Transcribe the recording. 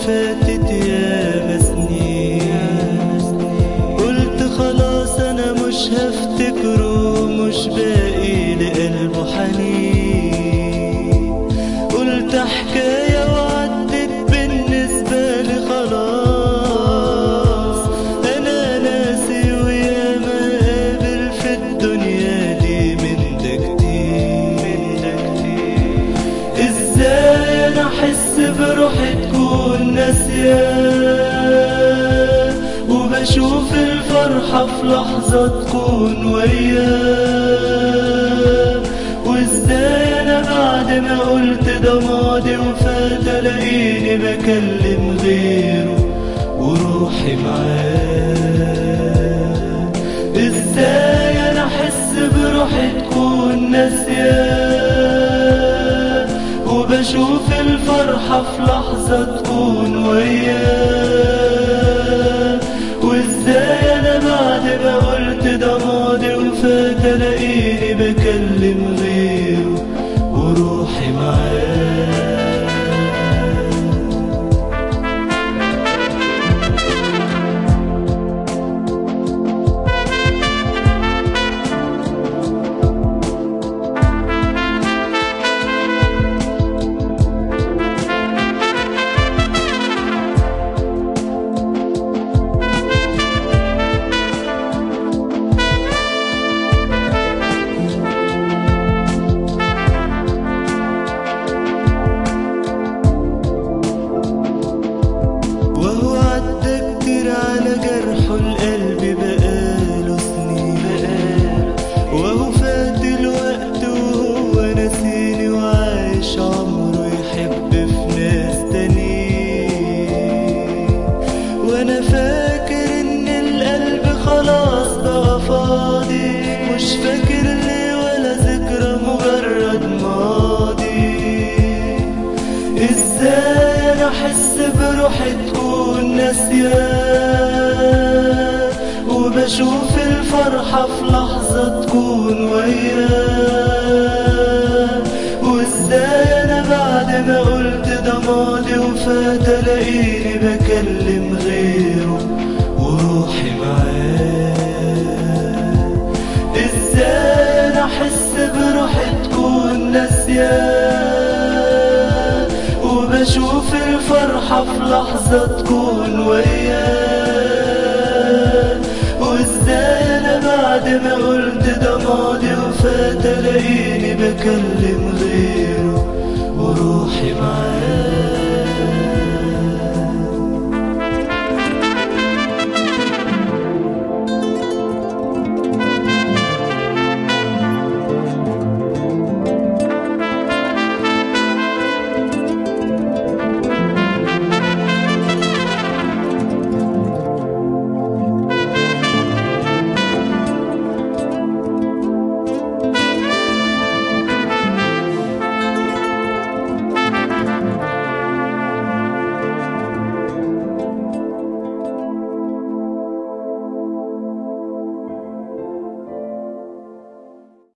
فاتت ياما سنين قلت خلاص انا مش هفتكره مش باقي لقلبه حنين قلت حكاية وعدت بالنسبة لي خلاص انا ناسي وياما قابل في الدنيا دي من ده كتير ازاي انا احس بروحي تكون ناسياه وبشوف الفرحة في لحظة تكون وياه وازاي انا بعد ما قلت ده ماضي وفات الاقيني بكلم غيره وروحي معاه ازاي انا احس بروحي تكون ناسياه وبشوف الفرحة في لحظة تكون وياه وازاي انا بعد ما قلت ده ماضي وفات الاقيني بكلم غيره وروحي معاه وهو عدى كتير على جرحه القلب بقاله سنين وهو فات الوقت وهو نسيني وعايش عمره يحب في ناس تانيين وانا فاكر ان القلب خلاص بقى فاضي مش فاكر ليه ولا ذكرى مجرد ماضي ازاي انا احس بروحي تكون ناسياه وبشوف الفرحة في لحظة تكون وياه وازاي انا بعد ما قلت ده ماضي وفات الاقيني بكلم غيره وروحي معاه ازاي انا احس بروحي تكون ناسياه وبشوف الفرحة في لحظة تكون وياه وازاي انا بعد ما قلت ده ماضي وفات الاقيني بكلم غيره وروحي معاه